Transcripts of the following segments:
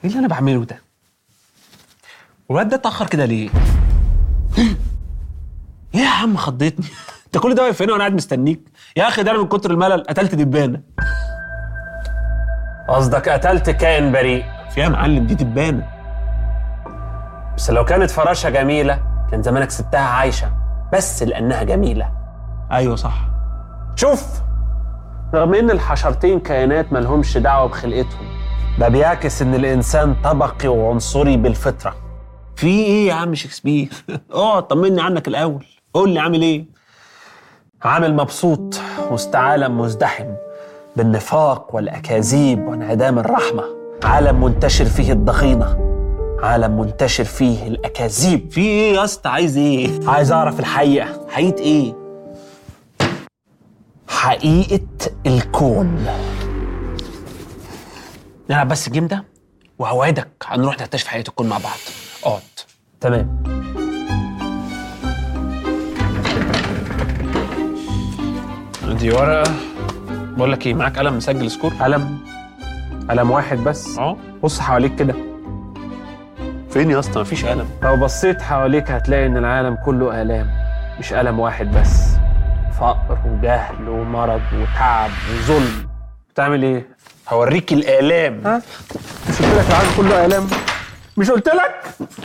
ايه اللي انا بعمله ده والواد ده اتاخر كده ليه ايه يا عم خضتني انت كل ده واقف هنا وانا قاعد مستنيك يا اخي ده انا من كتر الملل قتلت دبانه قصدك قتلت كائن بريء في يا معلم دي دبانه بس لو كانت فراشة جميلة كان زمانك سبتها عايشة بس لأنها جميلة ايوه صح شوف رغم ان الحشرتين كائنات ملهمش دعوة بخلقتهم ده بيعكس ان الانسان طبقي وعنصري بالفطرة في ايه يا عم شكسبير اقعد طمني عنك الاول قول لي عامل ايه عامل مبسوط وسط عالم مزدحم بالنفاق والأكاذيب وانعدام الرحمة عالم منتشر فيه الضغينة عالم منتشر فيه الأكاذيب في ايه يا اسطى عايز ايه عايز أعرف الحقيقة حقيقه ايه حقيقة الكون نلعب بس الجيم ده وهوعدك هنروح نكتشف حقيقه الكون مع بعض اقعد تمام دي ورقه بقول لك ايه معاك قلم مسجل سكور قلم قلم واحد بس اه بص حواليك كده فين يا اسطى مفيش قلم لو بصيت حواليك هتلاقي ان العالم كله آلام مش ألم واحد بس فقر وجهل ومرض وتعب وظلم بتعمل ايه؟ هوريك الالام ها؟ مش قلت لك العالم كله آلام؟ مش قلت لك؟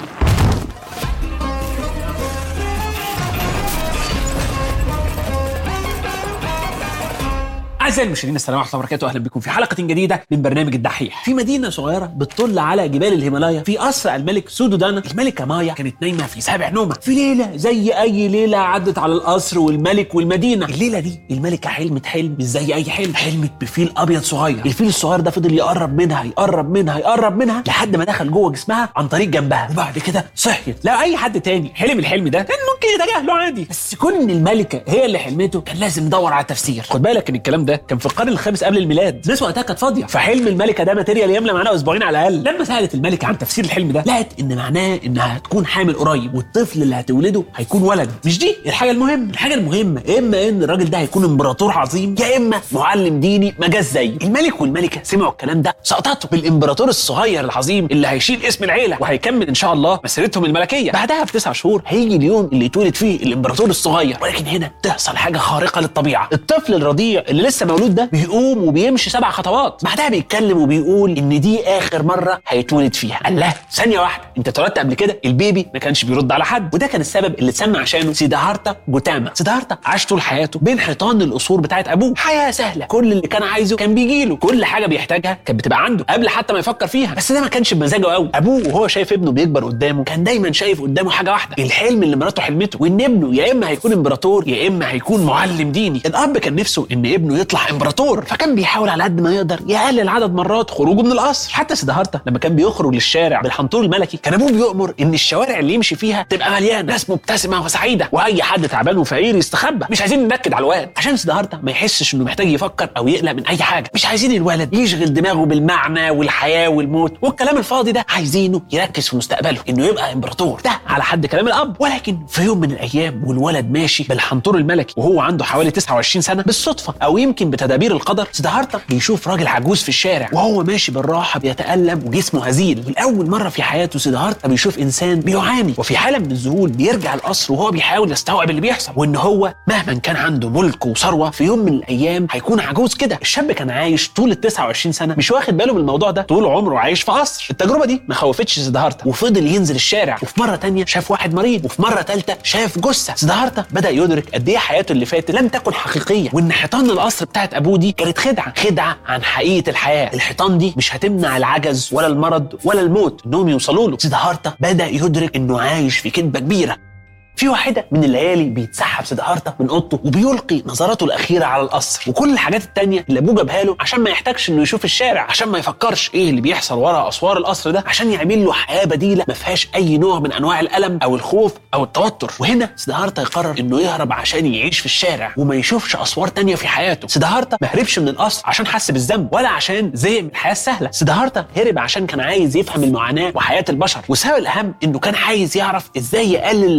اعزائي المشاهدين السلام عليكم ورحمه الله وبركاته اهلا بكم في حلقه جديده من برنامج الدحيح في مدينه صغيره بتطل على جبال الهيمالايا في قصر الملك سودودانا الملكه مايا كانت نايمه في سابع نومه في ليله زي اي ليله عدت على القصر والملك والمدينه الليله دي الملكه حلمت حلم مش زي اي حلم حلمت بفيل ابيض صغير الفيل الصغير ده فضل يقرب منها يقرب منها يقرب منها لحد ما دخل جوه جسمها عن طريق جنبها وبعد كده صحيت لا اي حد تاني حلم الحلم ده كان ممكن يتجاهله عادي بس كون الملكه هي اللي حلمته كان لازم ندور على تفسير خد بالك ان الكلام ده كان في القرن الخامس قبل الميلاد الناس وقتها كانت فاضيه فحلم الملكه ده ماتيريال يملى معانا اسبوعين على الاقل لما سالت الملكه عن تفسير الحلم ده لقت ان معناه انها هتكون حامل قريب والطفل اللي هتولده هيكون ولد مش دي الحاجه المهمه الحاجه المهمه اما ان الراجل ده هيكون امبراطور عظيم يا اما معلم ديني ما جاش زيه الملك والملكه سمعوا الكلام ده سقطته بالامبراطور الصغير العظيم اللي هيشيل اسم العيله وهيكمل ان شاء الله مسيرتهم الملكيه بعدها بتسع شهور هيجي اليوم اللي يتولد فيه الامبراطور الصغير ولكن هنا تحصل حاجه خارقه للطبيعه الطفل الرضيع اللي لسه مولود ده بيقوم وبيمشي سبع خطوات بعدها بيتكلم وبيقول ان دي اخر مره هيتولد فيها الله ثانيه واحده انت اتولدت قبل كده البيبي ما كانش بيرد على حد وده كان السبب اللي اتسمى عشانه سيدهارتا جوتاما سيدهارتا عاش طول حياته بين حيطان القصور بتاعت ابوه حياه سهله كل اللي كان عايزه كان بيجي له كل حاجه بيحتاجها كانت بتبقى عنده قبل حتى ما يفكر فيها بس ده ما كانش بمزاجه قوي ابوه وهو شايف ابنه بيكبر قدامه كان دايما شايف قدامه حاجه واحده الحلم اللي مراته حلمته وان ابنه يا اما هيكون امبراطور يا اما هيكون معلم ديني الاب كان نفسه ان ابنه يطلع امبراطور فكان بيحاول على قد ما يقدر يقلل عدد مرات خروجه من القصر حتى سيدهارتا لما كان بيخرج للشارع بالحنطور الملكي كان ابوه بيؤمر ان الشوارع اللي يمشي فيها تبقى مليانه ناس مبتسمه وسعيده واي حد تعبان وفقير يستخبى مش عايزين ننكد على الواد عشان سيدهارتا ما يحسش انه محتاج يفكر او يقلق من اي حاجه مش عايزين الولد يشغل دماغه بالمعنى والحياه والموت والكلام الفاضي ده عايزينه يركز في مستقبله انه يبقى امبراطور ده على حد كلام الاب ولكن في يوم من الايام والولد ماشي بالحنطور الملكي وهو عنده حوالي 29 سنه بالصدفه او يمكن بتدابير القدر سيدهارتا بيشوف راجل عجوز في الشارع وهو ماشي بالراحه بيتالم وجسمه هزيل ولاول مره في حياته سيدهارتا بيشوف انسان بيعاني وفي حاله من الذهول بيرجع القصر وهو بيحاول يستوعب اللي بيحصل وان هو مهما كان عنده ملك وثروه في يوم من الايام هيكون عجوز كده الشاب كان عايش طول ال 29 سنه مش واخد باله من الموضوع ده طول عمره عايش في قصر التجربه دي ما خوفتش سيدهارتا وفضل ينزل الشارع وفي مره تانية شاف واحد مريض وفي مره ثالثه شاف جثه سيدهارتا بدا يدرك قد ايه حياته اللي فاتت لم تكن حقيقيه وان حيطان القصر بتاعت ابوه دي كانت خدعه خدعه عن حقيقه الحياه الحيطان دي مش هتمنع العجز ولا المرض ولا الموت انهم يوصلوا له سيدهارتا بدا يدرك انه عايش في كذبه كبيره في واحدة من الليالي بيتسحب سيدهارتا من اوضته وبيلقي نظراته الأخيرة على القصر وكل الحاجات التانية اللي أبوه جابها له عشان ما يحتاجش إنه يشوف الشارع عشان ما يفكرش إيه اللي بيحصل ورا أسوار القصر ده عشان يعمل له حياة بديلة ما فيهاش أي نوع من أنواع الألم أو الخوف أو التوتر وهنا سيدهارتا يقرر إنه يهرب عشان يعيش في الشارع وما يشوفش أسوار تانية في حياته سيدهارتا ما هربش من القصر عشان حس بالذنب ولا عشان زهق من الحياة السهلة سيدهارتا هرب عشان كان عايز يفهم المعاناة وحياة البشر والسبب الأهم إنه كان عايز يعرف إزاي يقلل المعاناة دي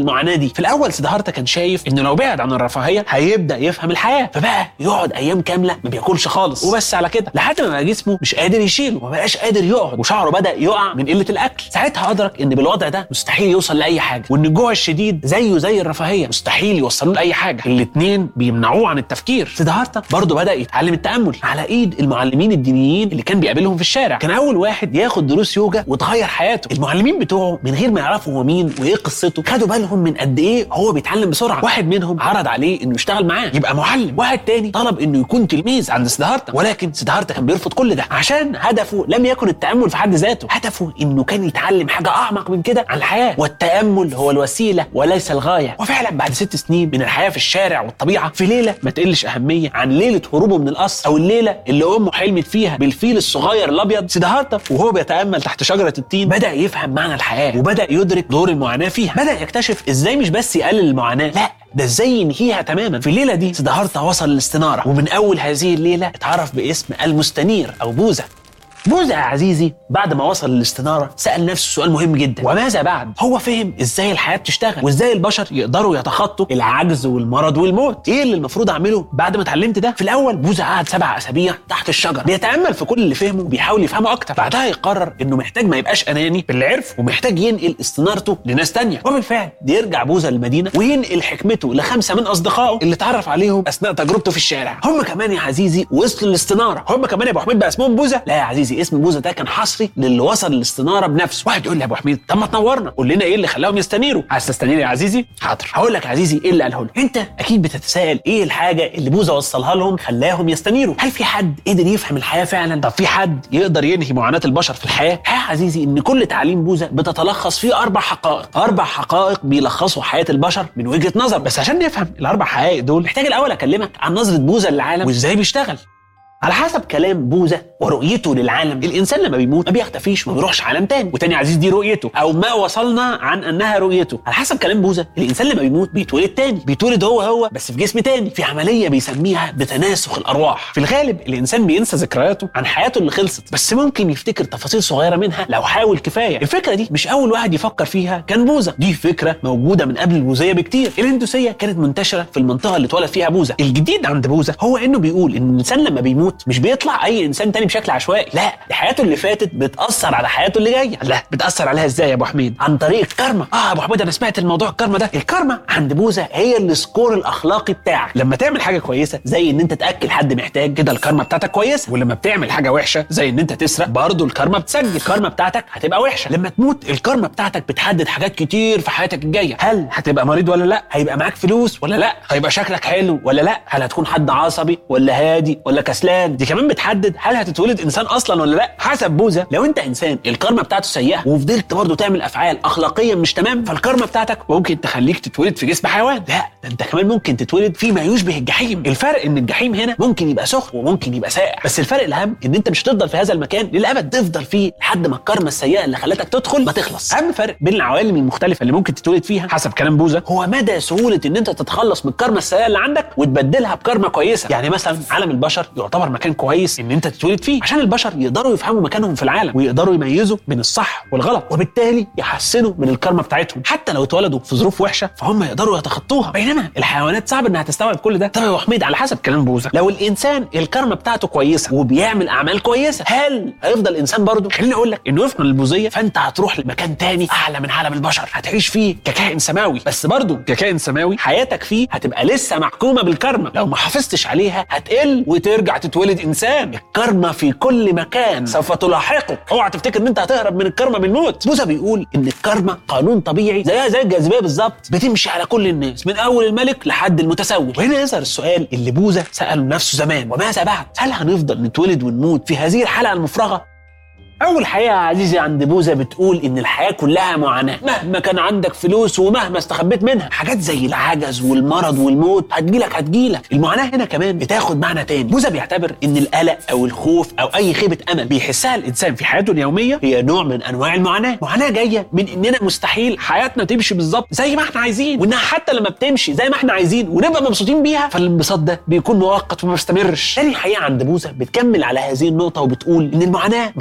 في الاول سيدهارتا كان شايف انه لو بعد عن الرفاهيه هيبدا يفهم الحياه فبقى يقعد ايام كامله ما بياكلش خالص وبس على كده لحد ما بقى جسمه مش قادر يشيله وما بقاش قادر يقعد وشعره بدا يقع من قله الاكل ساعتها ادرك ان بالوضع ده مستحيل يوصل لاي حاجه وان الجوع الشديد زيه زي الرفاهيه مستحيل يوصلوه لاي حاجه الاثنين بيمنعوه عن التفكير سيدهارتا برضه بدا يتعلم التامل على ايد المعلمين الدينيين اللي كان بيقابلهم في الشارع كان اول واحد ياخد دروس يوجا وتغير حياته المعلمين بتوعه من غير ما يعرفوا هو مين وايه قصته خدوا بالهم من قد ايه هو بيتعلم بسرعه واحد منهم عرض عليه انه يشتغل معاه يبقى معلم واحد تاني طلب انه يكون تلميذ عند سيدهارتا ولكن سيدهارتا كان بيرفض كل ده عشان هدفه لم يكن التامل في حد ذاته هدفه انه كان يتعلم حاجه اعمق من كده عن الحياه والتامل هو الوسيله وليس الغايه وفعلا بعد ست سنين من الحياه في الشارع والطبيعه في ليله ما تقلش اهميه عن ليله هروبه من القصر او الليله اللي امه حلمت فيها بالفيل الصغير الابيض سيدهارتا وهو بيتامل تحت شجره التين بدا يفهم معنى الحياه وبدا يدرك دور المعاناه فيها بدا يكتشف ازاي مش بس يقلل المعاناه لا ده ازاي ينهيها تماما في الليله دي سيدهارتا وصل للاستناره ومن اول هذه الليله اتعرف باسم المستنير او بوذا بوذا يا عزيزي بعد ما وصل للاستناره سال نفسه سؤال مهم جدا وماذا بعد هو فهم ازاي الحياه بتشتغل وازاي البشر يقدروا يتخطوا العجز والمرض والموت ايه اللي المفروض اعمله بعد ما اتعلمت ده في الاول بوذا قعد سبع اسابيع تحت الشجره بيتامل في كل اللي فهمه وبيحاول يفهمه اكتر بعدها يقرر انه محتاج ما يبقاش اناني باللي عرفه ومحتاج ينقل استنارته لناس تانية وبالفعل بيرجع بوذا للمدينه وينقل حكمته لخمسه من اصدقائه اللي اتعرف عليهم اثناء تجربته في الشارع هم كمان يا عزيزي وصلوا للاستناره هم كمان يا ابو حميد بقى اسمهم بوذا لا يا عزيزي اسم بوذا ده كان حصري للي وصل للاستناره بنفسه واحد يقول لي يا ابو حميد طب ما تنورنا قول لنا ايه اللي خلاهم يستنيروا عايز تستنير يا عزيزي حاضر هقول لك يا عزيزي ايه اللي قاله لهم انت اكيد بتتساءل ايه الحاجه اللي بوذا وصلها لهم خلاهم يستنيروا هل في حد قدر يفهم الحياه فعلا طب في حد يقدر ينهي معاناه البشر في الحياه ها يا عزيزي ان كل تعاليم بوذا بتتلخص في اربع حقائق اربع حقائق بيلخصوا حياه البشر من وجهه نظر بس عشان نفهم الاربع حقائق دول محتاج الاول اكلمك عن نظره بوذا للعالم وازاي بيشتغل على حسب كلام بوذا ورؤيته للعالم الانسان لما بيموت ما بيختفيش ما بيروحش عالم تاني وتاني عزيز دي رؤيته او ما وصلنا عن انها رؤيته على حسب كلام بوذا الانسان لما بيموت بيتولد تاني بيتولد هو هو بس في جسم تاني في عمليه بيسميها بتناسخ الارواح في الغالب الانسان بينسى ذكرياته عن حياته اللي خلصت بس ممكن يفتكر تفاصيل صغيره منها لو حاول كفايه الفكره دي مش اول واحد يفكر فيها كان بوذا دي فكره موجوده من قبل البوذيه بكتير الهندوسيه كانت منتشره في المنطقه اللي اتولد فيها بوذا الجديد عند بوذا هو انه بيقول ان الانسان لما بيموت مش بيطلع اي انسان تاني بشكل عشوائي لا دي حياته اللي فاتت بتاثر على حياته اللي جايه لا بتاثر عليها ازاي يا ابو حميد عن طريق الكارما اه يا ابو حميد انا سمعت الموضوع الكارما ده الكارما عند بوذا هي السكور الاخلاقي بتاعك لما تعمل حاجه كويسه زي ان انت تاكل حد محتاج كده الكارما بتاعتك كويسه ولما بتعمل حاجه وحشه زي ان انت تسرق برضه الكارما بتسجل الكارما بتاعتك هتبقى وحشه لما تموت الكارما بتاعتك بتحدد حاجات كتير في حياتك الجايه هل هتبقى مريض ولا لا هيبقى معاك فلوس ولا لا هيبقى شكلك حلو ولا لا هل هتكون حد عصبي ولا هادي ولا كسلان دي كمان بتحدد هل هتتولد انسان اصلا ولا لا حسب بوذا لو انت انسان الكارما بتاعته سيئه وفضلت برضه تعمل افعال اخلاقيا مش تمام فالكارما بتاعتك ممكن تخليك تتولد في جسم حيوان لا ده انت كمان ممكن تتولد في ما يشبه الجحيم الفرق ان الجحيم هنا ممكن يبقى سخن وممكن يبقى ساقع بس الفرق الاهم ان انت مش هتفضل في هذا المكان للابد تفضل فيه لحد ما الكارما السيئه اللي خلتك تدخل ما تخلص اهم فرق بين العوالم المختلفه اللي ممكن تتولد فيها حسب كلام بوذا هو مدى سهوله ان انت تتخلص من الكارما السيئه اللي عندك وتبدلها بكارما كويسه يعني مثلا عالم البشر يعتبر مكان كويس ان انت تتولد فيه عشان البشر يقدروا يفهموا مكانهم في العالم ويقدروا يميزوا بين الصح والغلط وبالتالي يحسنوا من الكارما بتاعتهم حتى لو اتولدوا في ظروف وحشه فهم يقدروا يتخطوها بينما الحيوانات صعب انها تستوعب كل ده طب يا أبو حميد على حسب كلام بوذا لو الانسان الكارما بتاعته كويسه وبيعمل اعمال كويسه هل هيفضل انسان برضه خليني اقول لك انه وفقا للبوذيه فانت هتروح لمكان تاني اعلى من عالم البشر هتعيش فيه ككائن سماوي بس برضه ككائن سماوي حياتك فيه هتبقى لسه محكومه بالكارما لو ما حافظتش عليها هتقل وترجع تتولد انسان الكارما في كل مكان سوف تلاحقك اوعى تفتكر ان انت هتهرب من الكارما بالموت بوذا بيقول ان الكارما قانون طبيعي زيها زي الجاذبيه بالظبط بتمشي على كل الناس من اول الملك لحد المتسول وهنا يظهر السؤال اللي بوذا ساله نفسه زمان وماذا بعد هل هنفضل نتولد ونموت في هذه الحلقه المفرغه أول حقيقة يا عزيزي عند بوذا بتقول إن الحياة كلها معاناة مهما كان عندك فلوس ومهما استخبيت منها حاجات زي العجز والمرض والموت هتجيلك هتجيلك المعاناة هنا كمان بتاخد معنى تاني بوذا بيعتبر إن القلق أو الخوف أو أي خيبة أمل بيحسها الإنسان في حياته اليومية هي نوع من أنواع المعاناة معاناة جاية من إننا مستحيل حياتنا تمشي بالظبط زي ما احنا عايزين وإنها حتى لما بتمشي زي ما احنا عايزين ونبقى مبسوطين بيها فالانبساط ده بيكون مؤقت وما بيستمرش تاني حقيقة عند بوذا بتكمل على هذه النقطة وبتقول إن المعاناة مصدرها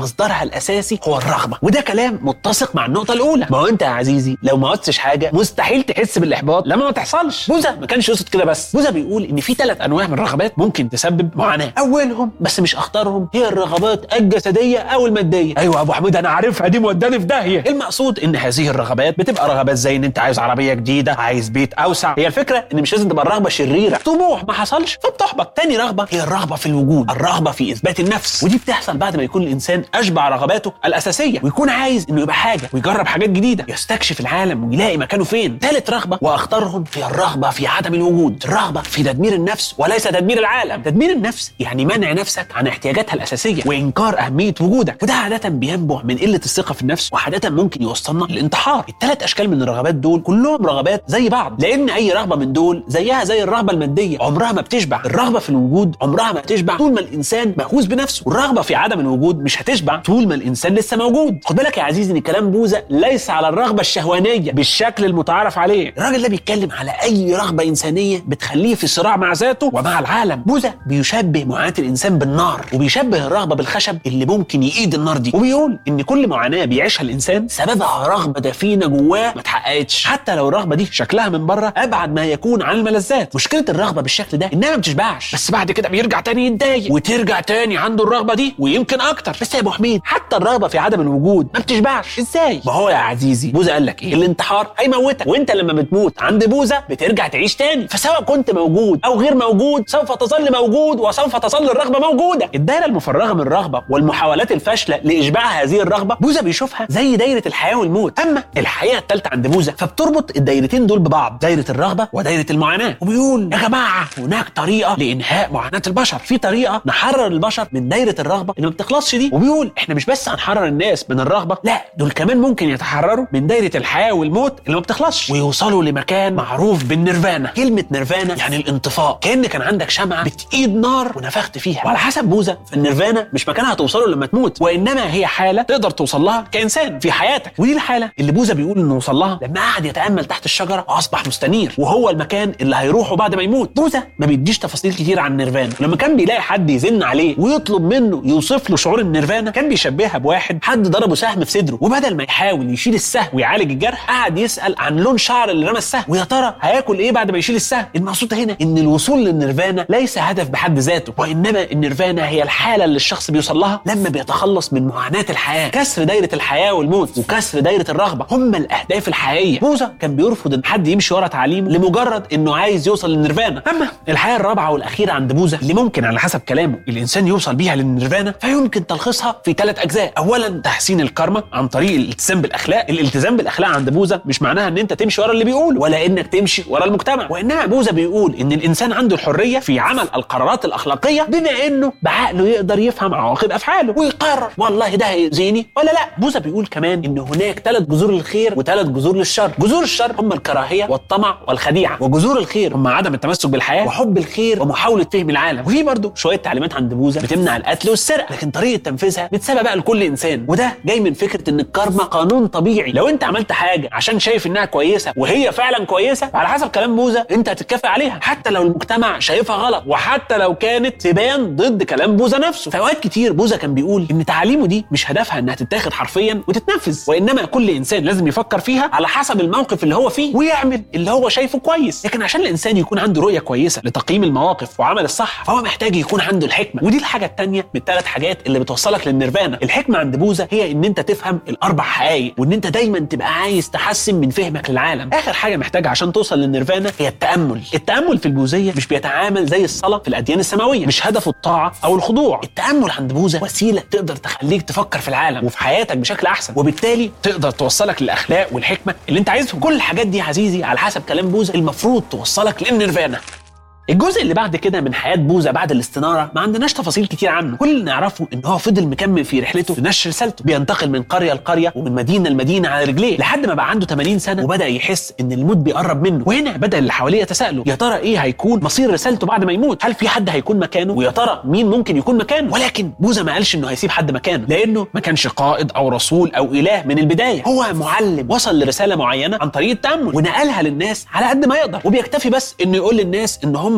الاساسي هو الرغبه وده كلام متسق مع النقطه الاولى ما هو انت يا عزيزي لو ما عدتش حاجه مستحيل تحس بالاحباط لما ما تحصلش بوذا ما كانش يقصد كده بس بوذا بيقول ان في ثلاث انواع من الرغبات ممكن تسبب معاناه اولهم بس مش اخطرهم هي الرغبات الجسديه او الماديه ايوه يا ابو حميد انا عارفها دي موداني في داهيه المقصود ان هذه الرغبات بتبقى رغبات زي ان انت عايز عربيه جديده عايز بيت اوسع هي الفكره ان مش لازم تبقى الرغبه شريره طموح ما حصلش فبتحبط تاني رغبه هي الرغبه في الوجود الرغبه في اثبات النفس ودي بتحصل بعد ما يكون الانسان اشبع رغباته الاساسيه ويكون عايز انه يبقى حاجه ويجرب حاجات جديده يستكشف العالم ويلاقي مكانه فين ثالث رغبه واخطرهم هي الرغبه في عدم الوجود الرغبه في تدمير النفس وليس تدمير العالم تدمير النفس يعني منع نفسك عن احتياجاتها الاساسيه وانكار اهميه وجودك وده عاده بينبع من قله الثقه في النفس وعاده ممكن يوصلنا للانتحار الثلاث اشكال من الرغبات دول كلهم رغبات زي بعض لان اي رغبه من دول زيها زي الرغبه الماديه عمرها ما بتشبع الرغبه في الوجود عمرها ما بتشبع طول ما الانسان مهووس بنفسه والرغبه في عدم الوجود مش هتشبع طول ما الانسان لسه موجود خد بالك يا عزيزي ان كلام بوذا ليس على الرغبه الشهوانيه بالشكل المتعارف عليه الراجل ده بيتكلم على اي رغبه انسانيه بتخليه في صراع مع ذاته ومع العالم بوذا بيشبه معاناه الانسان بالنار وبيشبه الرغبه بالخشب اللي ممكن يقيد النار دي وبيقول ان كل معاناه بيعيشها الانسان سببها رغبه دفينه جواه ما اتحققتش حتى لو الرغبه دي شكلها من بره ابعد ما يكون عن الملذات مشكله الرغبه بالشكل ده انها ما بتشبعش بس بعد كده بيرجع تاني يتضايق وترجع تاني عنده الرغبه دي ويمكن اكتر بس يا ابو حميد حتى الرغبه في عدم الوجود ما بتشبعش ازاي ما هو يا عزيزي بوذا قال لك ايه الانتحار هيموتك وانت لما بتموت عند بوذا بترجع تعيش تاني فسواء كنت موجود او غير موجود سوف تظل موجود وسوف تظل الرغبه موجوده الدايره المفرغه من الرغبه والمحاولات الفاشله لاشباع هذه الرغبه بوذا بيشوفها زي دايره الحياه والموت اما الحقيقه الثالثه عند بوذا فبتربط الدايرتين دول ببعض دايره الرغبه ودايره المعاناه وبيقول يا جماعه هناك طريقه لانهاء معاناه البشر في طريقه نحرر البشر من دايره الرغبه اللي ما بتخلصش دي وبيقول احنا مش بس هنحرر الناس من الرغبه لا دول كمان ممكن يتحرروا من دايره الحياه والموت اللي ما بتخلصش ويوصلوا لمكان معروف بالنيرفانا كلمه نيرفانا يعني الانطفاء كان كان عندك شمعه بتقيد نار ونفخت فيها وعلى حسب بوذا فالنيرفانا مش مكانها هتوصله لما تموت وانما هي حاله تقدر توصل لها كانسان في حياتك ودي الحاله اللي بوذا بيقول انه وصل لها لما قعد يتامل تحت الشجره واصبح مستنير وهو المكان اللي هيروحه بعد ما يموت بوذا ما بيديش تفاصيل كتير عن النيرفانا لما كان بيلاقي حد يزن عليه ويطلب منه يوصف له شعور النيرفانا كان بيشبهها بواحد حد ضربه سهم في صدره وبدل ما يحاول يشيل السهم ويعالج الجرح قعد يسال عن لون شعر اللي رمى السهم ويا ترى هياكل ايه بعد ما يشيل السهم المقصود هنا ان الوصول للنيرفانا ليس هدف بحد ذاته وانما النيرفانا هي الحاله اللي الشخص بيوصل لها لما بيتخلص من معاناه الحياه كسر دايره الحياه والموت وكسر دايره الرغبه هم الاهداف الحقيقيه بوذا كان بيرفض ان حد يمشي ورا تعليمه لمجرد انه عايز يوصل للنيرفانا اما الحياه الرابعه والاخيره عند بوذا اللي ممكن على حسب كلامه الانسان يوصل بيها للنيرفانا فيمكن تلخيصها في ثلاث اجزاء اولا تحسين الكارما عن طريق الالتزام بالاخلاق الالتزام بالاخلاق عند بوذا مش معناها ان انت تمشي ورا اللي بيقول ولا انك تمشي ورا المجتمع وانما بوذا بيقول ان الانسان عنده الحريه في عمل القرارات الاخلاقيه بما انه بعقله يقدر يفهم عواقب افعاله ويقرر والله ده هيأذيني ولا لا بوذا بيقول كمان ان هناك ثلاث جذور للخير وثلاث جذور للشر جذور الشر هم الكراهيه والطمع والخديعه وجذور الخير هم عدم التمسك بالحياه وحب الخير ومحاوله فهم العالم وفي برضه شويه تعليمات عند بوذا بتمنع القتل والسرقه لكن طريقه تنفيذها بتسابق بقى لكل انسان وده جاي من فكره ان الكارما قانون طبيعي لو انت عملت حاجه عشان شايف انها كويسه وهي فعلا كويسه على حسب كلام بوذا انت هتتكافئ عليها حتى لو المجتمع شايفها غلط وحتى لو كانت تبان ضد كلام بوذا نفسه في اوقات كتير بوذا كان بيقول ان تعاليمه دي مش هدفها انها تتاخد حرفيا وتتنفذ وانما كل انسان لازم يفكر فيها على حسب الموقف اللي هو فيه ويعمل اللي هو شايفه كويس لكن عشان الانسان يكون عنده رؤيه كويسه لتقييم المواقف وعمل الصح فهو محتاج يكون عنده الحكمه ودي الحاجه الثانيه من الثلاث حاجات اللي بتوصلك للنيرفانا الحكمه عند بوذا هي ان انت تفهم الاربع حقائق وان انت دايما تبقى عايز تحسن من فهمك للعالم اخر حاجه محتاجه عشان توصل للنيرفانا هي التامل التامل في البوذيه مش بيتعامل زي الصلاه في الاديان السماويه مش هدفه الطاعه او الخضوع التامل عند بوذا وسيله تقدر تخليك تفكر في العالم وفي حياتك بشكل احسن وبالتالي تقدر توصلك للاخلاق والحكمه اللي انت عايزهم كل الحاجات دي يا عزيزي على حسب كلام بوذا المفروض توصلك للنيرفانا الجزء اللي بعد كده من حياه بوذا بعد الاستناره ما عندناش تفاصيل كتير عنه كل اللي نعرفه ان هو فضل مكمل في رحلته في نشر رسالته بينتقل من قريه لقريه ومن مدينه لمدينه على رجليه لحد ما بقى عنده 80 سنه وبدا يحس ان الموت بيقرب منه وهنا بدا اللي حواليه يتساءلوا يا ترى ايه هيكون مصير رسالته بعد ما يموت هل في حد هيكون مكانه ويا ترى مين ممكن يكون مكانه ولكن بوذا ما قالش انه هيسيب حد مكانه لانه ما كانش قائد او رسول او اله من البدايه هو معلم وصل لرساله معينه عن طريق التامل ونقلها للناس على قد ما يقدر وبيكتفي بس انه يقول للناس ان هم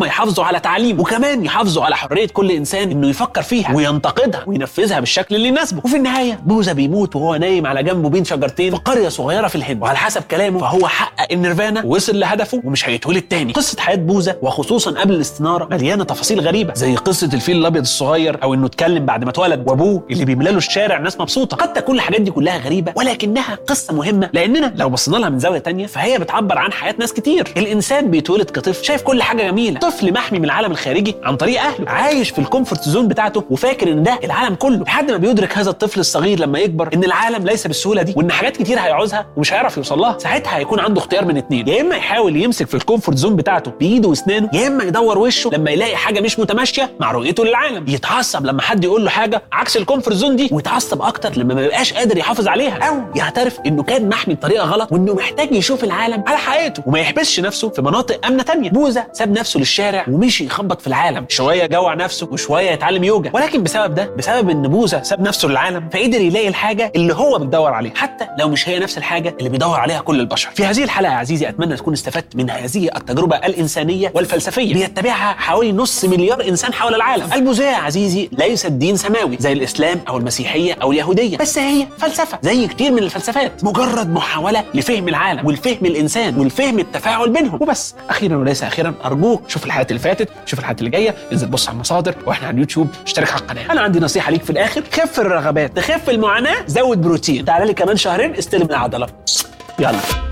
هم يحافظوا على تعليمه وكمان يحافظوا على حريه كل انسان انه يفكر فيها وينتقدها وينفذها بالشكل اللي يناسبه وفي النهايه بوذا بيموت وهو نايم على جنبه بين شجرتين في قريه صغيره في الهند وعلى حسب كلامه فهو حقق النيرفانا ووصل لهدفه ومش هيتولد تاني قصه حياه بوذا وخصوصا قبل الاستناره مليانه تفاصيل غريبه زي قصه الفيل الابيض الصغير او انه اتكلم بعد ما اتولد وابوه اللي بيملى له الشارع ناس مبسوطه قد تكون الحاجات دي كلها غريبه ولكنها قصه مهمه لاننا لو بصينا لها من زاويه تانية فهي بتعبر عن حياه ناس كتير الانسان بيتولد كطفل شايف كل حاجه جميله طفل محمي من العالم الخارجي عن طريق اهله عايش في الكومفورت زون بتاعته وفاكر ان ده العالم كله لحد ما بيدرك هذا الطفل الصغير لما يكبر ان العالم ليس بالسهوله دي وان حاجات كتير هيعوزها ومش هيعرف يوصل لها ساعتها هيكون عنده اختيار من اتنين يا اما يحاول يمسك في الكومفورت زون بتاعته بايده واسنانه يا اما يدور وشه لما يلاقي حاجه مش متماشيه مع رؤيته للعالم يتعصب لما حد يقول له حاجه عكس الكومفورت زون دي ويتعصب اكتر لما ما يبقاش قادر يحافظ عليها او يعترف انه كان محمي بطريقه غلط وانه محتاج يشوف العالم على حقيقته وما يحبسش نفسه في مناطق امنه تانية بوذا ساب نفسه للشارع ومشي يخبط في العالم شويه جوع نفسه وشويه يتعلم يوجا ولكن بسبب ده بسبب ان بوذا ساب نفسه للعالم فقدر يلاقي الحاجه اللي هو بيدور عليها حتى لو مش هي نفس الحاجه اللي بيدور عليها كل البشر في هذه الحلقه يا عزيزي اتمنى تكون استفدت من هذه التجربه الانسانيه والفلسفيه بيتبعها حوالي نص مليار انسان حول العالم البوذيه يا عزيزي ليست دين سماوي زي الاسلام او المسيحيه او اليهوديه بس هي فلسفه زي كتير من الفلسفات مجرد محاوله لفهم العالم والفهم الانسان والفهم التفاعل بينهم وبس اخيرا وليس اخيرا ارجوك شوف الحلقات اللي فاتت شوف الحلقات اللي جايه انزل بص على المصادر واحنا على اليوتيوب اشترك على القناه انا عندي نصيحه ليك في الاخر خف الرغبات تخف المعاناه زود بروتين تعال لي كمان شهرين استلم العضله يلا